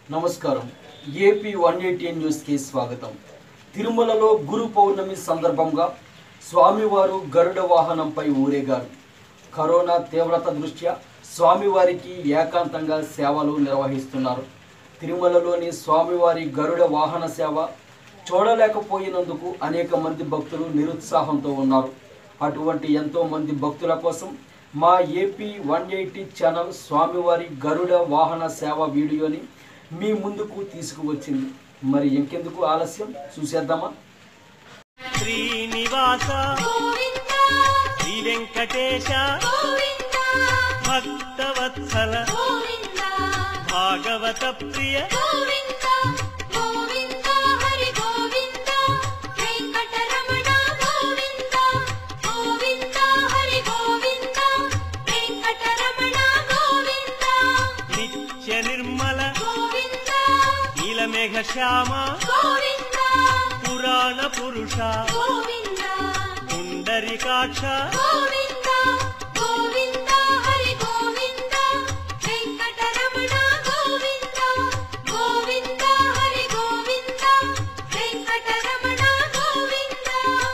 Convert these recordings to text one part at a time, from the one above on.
నమస్కారం AP one eighty న్యూస్కి స్వాగతం తిరుమలలో గురు పౌర్ణమి సందర్భంగా స్వామివారు గరుడ వాహనంపై ఊరేగారు కరోనా తీవ్రత దృష్ట్యా స్వామివారికి ఏకాంతంగా సేవలు నిర్వహిస్తున్నారు తిరుమలలోని స్వామివారి గరుడ వాహన సేవ చూడలేకపోయినందుకు అనేక మంది భక్తులు నిరుత్సాహంతో ఉన్నారు అటువంటి ఎంతో మంది భక్తుల కోసం మా ఏపీ వన్ ఎయిటీ ఛానల్ స్వామివారి గరుడ వాహన సేవ వీడియోని మీ ముందుకు తీసుకువచ్చింది మరి ఇంకెందుకు ఆలస్యం చూసేద్దామా శ్రీనివాస గోవింద శ్రీ వెంకటేశ గోవింద భక్తవత్సల గోవింద భాగవత ప్రియ గోవింద గోవింద హరి గోవింద వెంకటరమణ గోవింద గోవింద హరి గోవింద వెంకటరమణ గోవింద నిత్య నిర్మల గోవింద నీలమేఘ శ్యామ గోవింద పురాణ పురుష గోవింద పుండరికాక్ష గోవింద గోవింద హరి గోవింద వెంకటరమణ గోవింద గోవింద హరి గోవింద వెంకటరమణ గోవింద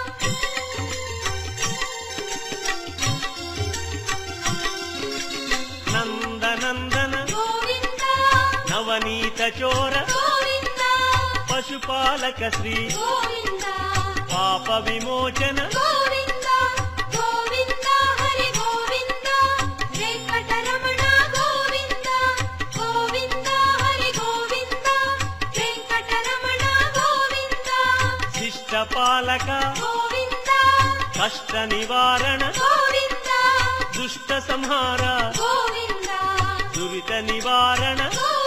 నందనందన గోవింద నవనీత చోర గోవింద పశుపాలక శ్రీ గోవింద పాప విమోచన గోవింద గోవింద హరి గోవింద వెంకటరమణ గోవింద గోవింద హరి గోవింద వెంకటరమణ గోవింద శిష్ట పాలక గోవింద కష్ట నివారణ గోవింద దుష్ట సంహార గోవింద దురిత నివారణ గోవింద